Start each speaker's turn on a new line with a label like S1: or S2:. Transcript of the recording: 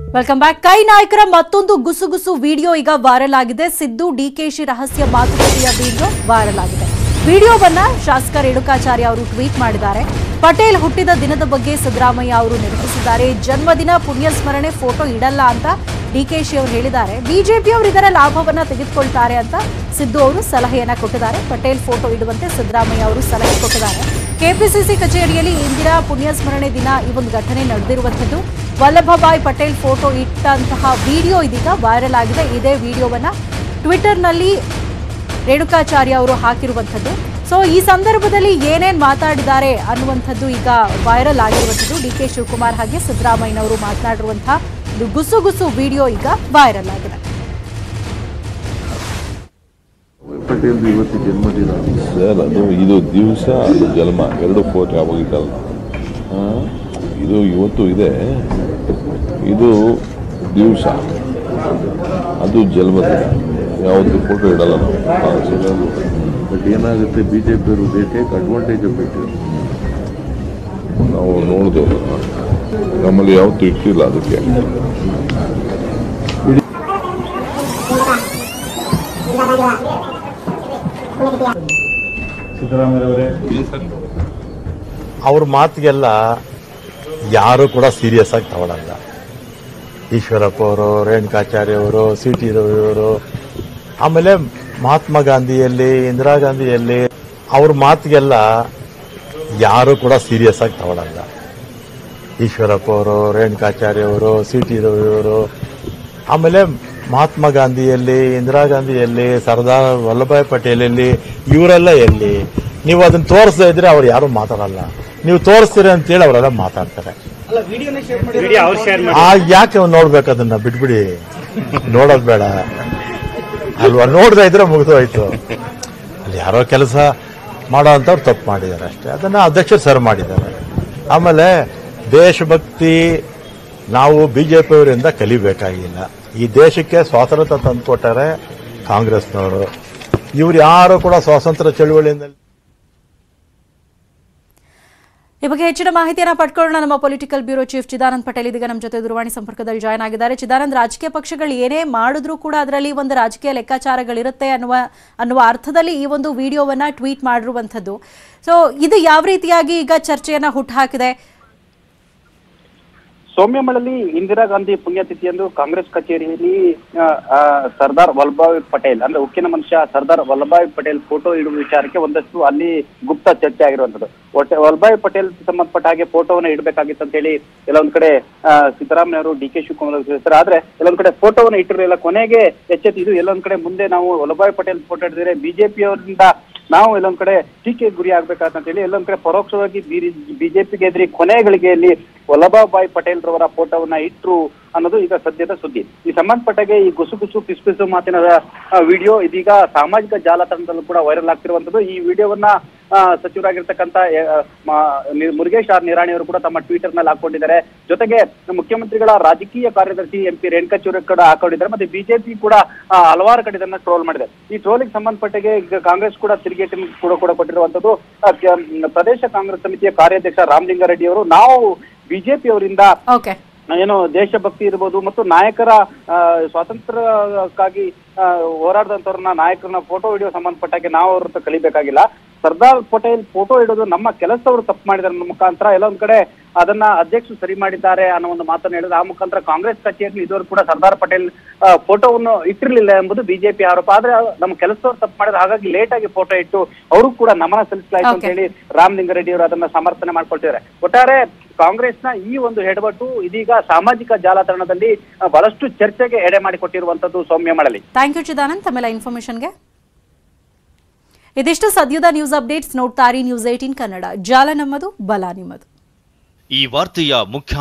S1: Welcome back ಕೈ ನಾಯಕರ ಮತ್ತೊಂದು ಗುಸುಗುಸು ವಿಡಿಯೋ ಈಗ ವೈರಲ್ ಆಗಿದೆ ಸಿದ್ದು ಡಿಕೆಶಿ ರಹಸ್ಯ ಮಾತುಕತೆಯ ವಿಡಿಯೋ ವೈರಲ್ ಆಗಿದೆ ವಿಡಿಯೋವನ್ನ ಶಾಸಕ ರೇಣುಕಾಚಾರ್ಯ ಅವರು ಟ್ವೀಟ್ ಮಾಡಿದ್ದಾರೆ ಪಟೇಲ್ ಹುಟ್ಟಿದ ದಿನದ ಬಗ್ಗೆ ಸಿದ್ದರಾಮಯ್ಯ ಅವರು ನೆನಪಿಸಿದ್ದಾರೆ ಜನ್ಮದಿನ ಪುಣ್ಯ ಸ್ಮರಣೆ ಫೋಟೋ ಇಡಲ್ಲ ಅಂತ ಡಿಕೆಶಿ ಅವರು ಹೇಳಿದ್ದಾರೆ ಬಿಜೆಪಿ ಅವರು ಇದರ ಲಾಭವನ್ನ ತೆಗೆದುಕೊಳ್ತಾರೆ ಅಂತ ಸಿದ್ದು ಅವರು ಸಲಹೆಯನ್ನ ಕೊಟ್ಟಿದ್ದಾರೆ ಪಟೇಲ್ ಫೋಟೋ ಇಡುವಂತೆ ಸಿದ್ದರಾಮಯ್ಯ ಅವರು ಸಲಹೆ ಕೊಟ್ಟಿದ್ದಾರೆ ಕೆಪಿಸಿಸಿ ಕಚೇರಿಯಲ್ಲಿ ಇಂದಿರಾ ಪುಣ್ಯ ಸ್ಮರಣೆ ದಿನ ಈ ಒಂದು ಘಟನೆ ನಡೆದಿರುವಂಥದ್ದು ವಲ್ಲಭಭಾಯ್ ಪಟೇಲ್ ಫೋಟೋ ಇಟ್ಟಂತಹ ವಿಡಿಯೋ ಇದೀಗ ವೈರಲ್ ಆಗಿದೆ ಇದೇ ವಿಡಿಯೋವನ್ನ ಟ್ವಿಟರ್ನಲ್ಲಿ ರೇಣುಕಾಚಾರ್ಯ ಅವರು ಹಾಕಿರುವಂಥದ್ದು ಸೊ ಈ ಸಂದರ್ಭದಲ್ಲಿ ಏನೇನ್ ಮಾತಾಡಿದ್ದಾರೆ ಅನ್ನುವಂಥದ್ದು ಈಗ ವೈರಲ್ ಆಗಿರುವಂಥದ್ದು ಡಿ ಕೆ ಶಿವಕುಮಾರ್ ಹಾಗೆ ಸಿದ್ದರಾಮಯ್ಯನವರು ಮಾತನಾಡಿರುವಂತಹ ಒಂದು ಗುಸು ಗುಸು ವಿಡಿಯೋ ಈಗ ವೈರಲ್ ಆಗಿದೆ
S2: ಪಟೇಲ್ ಇವತ್ತು ಜನ್ಮದಿನ
S3: ಸರ್ ಅದು ಇದು ದಿವಸ ಅದು ಜನ್ಮ ಎರಡು ಫೋಟೋ ಯಾವಾಗಿದ್ದಲ್ಲ ಇದು ಇವತ್ತು ಇದೆ ಇದು ದಿವಸ ಅದು ಜನ್ಮದಿನ ಯಾವತ್ತು ಫೋಟೋ ಇಡಲ್ಲ ನಾವು ಹಾ, ಸರಿ ಅದು.
S2: ಬಟ್ ಏನಾಗುತ್ತೆ ಬಿಜೆಪಿ ಅವರು they take advantage of it
S3: ನಾವು ನೋಡಿದೆವು ನಮ್ಮಲ್ಲಿ ಯಾವತ್ತೂ ಇಟ್ಟಿಲ್ಲ ಅದಕ್ಕೆ
S4: ಅವ್ರ ಮಾತಿಗೆಲ್ಲ ಯಾರು ಕೂಡ ಸೀರಿಯಸ್ ಆಗಿ ತಗೊಳಲ್ಲ ಈಶ್ವರಪ್ಪ ಅವರು ರೇಣುಕಾಚಾರ್ಯ ಅವರು ಸಿ ಟಿ ರವಿಯವರು ಆಮೇಲೆ ಮಹಾತ್ಮ ಗಾಂಧಿಯಲ್ಲಿ ಇಂದಿರಾ ಗಾಂಧಿಯಲ್ಲಿ ಅವ್ರ ಮಾತಿಗೆಲ್ಲ ಯಾರು ಕೂಡ ಸೀರಿಯಸ್ ಆಗಿ ತಗೊಳಲ್ಲ ಈಶ್ವರಪ್ಪ ಅವರು ರೇಣುಕಾಚಾರ್ಯ ಅವರು ಸಿ ಟಿ ರವಿಯವರು ಆಮೇಲೆ ಮಹಾತ್ಮ ಗಾಂಧಿಯಲ್ಲಿ ಇಂದಿರಾ ಗಾಂಧಿಯಲ್ಲಿ ಸರ್ದಾರ್ ವಲ್ಲಭಾಯ್ ಪಟೇಲಲ್ಲಿ ಇವರೆಲ್ಲ ಎಲ್ಲಿ ನೀವು ಅದನ್ನ ತೋರಿಸದೇ ಇದ್ರೆ ಅವ್ರು ಯಾರು ಮಾತಾಡಲ್ಲ ನೀವು ತೋರಿಸ್ತೀರಿ ಅಂತೇಳಿ ಅವರೆಲ್ಲ ಮಾತಾಡ್ತಾರೆ ಆ ಯಾಕೆ ಅವ್ನು ನೋಡ್ಬೇಕು ಅದನ್ನ ಬಿಟ್ಬಿಡಿ ನೋಡೋದ್ ಬೇಡ ಅಲ್ವಾ ನೋಡ್ದೆ ಇದ್ರೆ ಮುಗಿದೋಯ್ತು ಅಲ್ಲಿ ಯಾರೋ ಕೆಲಸ ಮಾಡೋ ಅಂತವ್ರು ತಪ್ಪು ಮಾಡಿದ್ದಾರೆ ಅಷ್ಟೇ ಅದನ್ನ ಅಧ್ಯಕ್ಷರು ಸರ್ ಮಾಡಿದ್ದಾರೆ ಆಮೇಲೆ ದೇಶಭಕ್ತಿ ನಾವು ಬಿಜೆಪಿ ಅವರಿಂದ ಕಲಿಬೇಕಾಗಿಲ್ಲ ಈ ದೇಶಕ್ಕೆ ಸ್ವಾತಂತ್ರ್ಯ ತಂದುಕೊಟ್ಟಾರೆ ಕಾಂಗ್ರೆಸ್ನವರು ಇವ್ರು ಯಾರು ಕೂಡ ಸ್ವಾತಂತ್ರ್ಯ ಚಳುವಳಿಯಿಂದ
S1: ಈ ಬಗ್ಗೆ ಹೆಚ್ಚಿನ ಮಾಹಿತಿಯನ್ನ ಪಡ್ಕೊಳ್ಳೋಣ ನಮ್ಮ political bureau chief Chidanand Patel ಇದೀಗ ನಮ್ಮ ಜೊತೆ ದೂರವಾಣಿ ಸಂಪರ್ಕದಲ್ಲಿ ಜಾಯ್ನ್ ಆಗಿದ್ದಾರೆ ಚಿದಾನಂದ್ ರಾಜಕೀಯ ಪಕ್ಷಗಳು ಏನೇ ಮಾಡಿದ್ರೂ ಕೂಡ ಅದರಲ್ಲಿ ಒಂದು ರಾಜಕೀಯ ಲೆಕ್ಕಾಚಾರಗಳಿರುತ್ತೆ ಅನ್ನುವ ಅನ್ನುವ ಅರ್ಥದಲ್ಲಿ ಈ ಒಂದು ವಿಡಿಯೋವನ್ನ ಟ್ವೀಟ್ ಮಾಡಿರುವಂಥದ್ದು ಸೊ ಇದು ಯಾವ ರೀತಿಯಾಗಿ ಈಗ ಚರ್ಚೆಯನ್ನ ಹುಟ್ಟುಹಾಕಿದೆ
S5: ಸೌಮ್ಯಮಳಲಿ ಇಂದಿರಾ ಗಾಂಧಿ ಪುಣ್ಯತಿಥಿಯಂದು ಕಾಂಗ್ರೆಸ್ ಕಚೇರಿಯಲ್ಲಿ ಆ, ಆ, ಸರ್ದಾರ್ ವಲ್ಲಭಾಯ್ ಪಟೇಲ್ ಅಂದ್ರೆ ಉಕ್ಕಿನ ಮನುಷ್ಯ ಸರ್ದಾರ್ ವಲ್ಲಭಾಯ್ ಪಟೇಲ್ ಫೋಟೋ ಇಡುವ ವಿಚಾರಕ್ಕೆ ಒಂದಷ್ಟು ಅಲ್ಲಿ ಗುಪ್ತ ಚರ್ಚೆ ಆಗಿರುವಂತದ್ದು ಒಟ್ಟೆ ವಲ್ಲಭಾಯ್ ಪಟೇಲ್ ಸಂಬಂಧಪಟ್ಟ ಹಾಗೆ ಫೋಟೋವನ್ನ ಇಡಬೇಕಾಗಿತ್ತು ಅಂತ ಹೇಳಿ ಕೆಲವೊಂದ್ ಕಡೆ ಆ, ಸಿದ್ದರಾಮಯ್ಯ ಅವರು ಡಿ ಕೆ ಶಿವಕುಮಾರ್ ಅವರು ತಿಳಿಸ್ತಾರೆ ಆದ್ರೆ ಕೆಲವೊಂದ್ ಕಡೆ ಫೋಟೋವನ್ನ ಇಟ್ಟಿರಲಿಲ್ಲ ಕೊನೆಗೆ ಎಚ್ಚೆತ್ತು ಇದು ಎಲ್ಲೊಂದ್ ಕಡೆ ಮುಂದೆ ನಾವು ವಲ್ಲಭಾಯ್ ಪಟೇಲ್ ಫೋಟೋ ಇಡಿದ್ರೆ ಬಿಜೆಪಿ ಅವರಿಂದ ನಾವು ಎಲ್ಲೊಂದ್ ಕಡೆ ಟೀಕೆಗೆ ಗುರಿ ಆಗ್ಬೇಕಂತ ಹೇಳಿ ಎಲ್ಲೊಂದ್ ಕಡೆ ಪರೋಕ್ಷವಾಗಿ ಬಿಜೆಪಿಗೆ ಎದುರಿ ಕೊನೆ ಗಳಿಗೆಯಲ್ಲಿ ವಲ್ಲಭಾಯ್ ಪಟೇಲ್ ರವರ ಫೋಟೋವನ್ನ ಇಟ್ರು ಅನ್ನೋದು ಈಗ ಸದ್ಯದ ಸುದ್ದಿ ಈ ಸಂಬಂಧಪಟ್ಟಾಗೆ ಈ ಗುಸುಗುಸು ಪಿಸುಪಿಸು ಮಾತಿನ ವಿಡಿಯೋ ಇದೀಗ ಸಾಮಾಜಿಕ ಜಾಲತಾಣದಲ್ಲೂ ಕೂಡ ವೈರಲ್ ಆಗ್ತಿರುವಂತದ್ದು ಈ ವಿಡಿಯೋವನ್ನ ಆ, ಸಚಿವರಾಗಿರ್ತಕ್ಕಂಥ ಆ, ಮ- ನಿ- ಮುರುಗೇಶ್ ಆರ್ ನಿರಾಣಿ ಅವರು ಕೂಡ ತಮ್ಮ ಟ್ವಿಟರ್ ನಲ್ಲಿ ಹಾಕೊಂಡಿದ್ದಾರೆ ಜೊತೆಗೆ ಮುಖ್ಯಮಂತ್ರಿಗಳ ರಾಜಕೀಯ ಕಾರ್ಯದರ್ಶಿ ಎಂ ಪಿ ರೇಣುಕಾಚಾರ್ಯ ಕೂಡ ಹಾಕೊಂಡಿದ್ದಾರೆ ಮತ್ತೆ ಬಿಜೆಪಿ ಕೂಡ ಆ, ಹಲವಾರು ಕಡೆ ಇದನ್ನ ಟ್ರೋಲ್ ಮಾಡಿದೆ ಈ ಟ್ರೋಲಿಗೆ ಸಂಬಂಧಪಟ್ಟಾಗೆ ಈಗ ಕಾಂಗ್ರೆಸ್ ಕೂಡ ತಿರುಗೇಟಿನ ಕೂಡ ಕೂಡ ಕೊಟ್ಟಿರುವಂತದ್ದು ಆ, ಕ- ಪ್ರದೇಶ ಕಾಂಗ್ರೆಸ್ ಸಮಿತಿಯ ಕಾರ್ಯಾಧ್ಯಕ್ಷ ರಾಮಲಿಂಗಾರೆಡ್ಡಿ ಅವರು ನಾವು ಬಿಜೆಪಿ ಅವರಿಂದ
S1: ಓಕೆ
S5: ಏನು ದೇಶಭಕ್ತಿ ಇರ್ಬೋದು ಮತ್ತು ನಾಯಕರ ಆ, ಸ್ವಾತಂತ್ರ್ಯಕ್ಕಾಗಿ ಆ, ಹೋರಾಡಿದಂಥವ್ರನ್ನ ನಾಯಕರನ್ನ ಫೋಟೋ ವಿಡಿಯೋ ಸಂಬಂಧಪಟ್ಟಾಗೆ ನಾವು ಅವ್ರ ಹತ್ರ ಕಲಿಬೇಕಾಗಿಲ್ಲ ಸರ್ದಾರ್ ಪಟೇಲ್ ಫೋಟೋ ಇಡೋದು ನಮ್ಮ ಕೆಲಸದವರು ತಪ್ಪು ಮಾಡಿದಾರೆ ಅನ್ನೋ ಮುಖಾಂತರ ಎಲ್ಲ ಒಂದ್ ಕಡೆ ಅದನ್ನ ಅಧ್ಯಕ್ಷರು ಸರಿ ಮಾಡಿದ್ದಾರೆ ಅನ್ನೋ ಒಂದು ಮಾತನ್ನ ಹೇಳಿದ್ರೆ ಆ ಮುಖಾಂತರ ಕಾಂಗ್ರೆಸ್ ಕಚೇರಿಯಲ್ಲಿ ಇದುವರೆಗೂ ಕೂಡ ಸರ್ದಾರ್ ಪಟೇಲ್ ಆ, ಫೋಟೋವನ್ನು ಇಟ್ಟಿರಲಿಲ್ಲ ಎಂಬುದು ಬಿಜೆಪಿ ಆರೋಪ ಆದ್ರೆ ನಮ್ಮ ಕೆಲಸದವರು ತಪ್ಪು ಮಾಡಿದ್ರೆ ಹಾಗಾಗಿ ಲೇಟ್ ಆಗಿ ಫೋಟೋ ಇಟ್ಟು ಅವರು ಕೂಡ ನಮನ ಸಲ್ಲಿಸಲಾಯ್ತು ಅಂತ
S1: Okay.
S5: ಹೇಳಿ ರಾಮಲಿಂಗಾರೆಡ್ಡಿ ಅವರು ಅದನ್ನ ಸಮರ್ಥನೆ ಮಾಡ್ಕೊಳ್ತಿದ್ದಾರೆ ಒಟ್ಟಾರೆ ಕಾಂಗ್ರೆಸ್ನ ಈ ಒಂದು ಹೆಡವಟ್ಟು ಇದೀಗ ಸಾಮಾಜಿಕ ಜಾಲತಾಣದಲ್ಲಿ ಆ, ಬಹಳಷ್ಟು ಚರ್ಚೆಗೆ ಎಡೆ ಮಾಡಿಕೊಟ್ಟಿರುವಂತದ್ದು ಸೌಮ್ಯ ಮಳಲಿ
S1: ಥ್ಯಾಂಕ್ ಯು ಚಿದಾನಂದ್ ತಮ್ಮೆಲ್ಲ ಇನ್ಫಾರ್ಮೇಶನ್ಗೆ ಇದಿಷ್ಟು ಸದ್ಯದ ನ್ಯೂಸ್ ಅಪ್ಡೇಟ್ಸ್ ನೋಡ್ತಾರಿ ನ್ಯೂಸ್ ಏಟೀನ್ ಕನ್ನಡ ಜಾಲ ನಮ್ಮದು ಬಲ ನಿಮ್ಮದು
S6: ಈ ವಾರ್ತೆಯ ಮುಖ್ಯ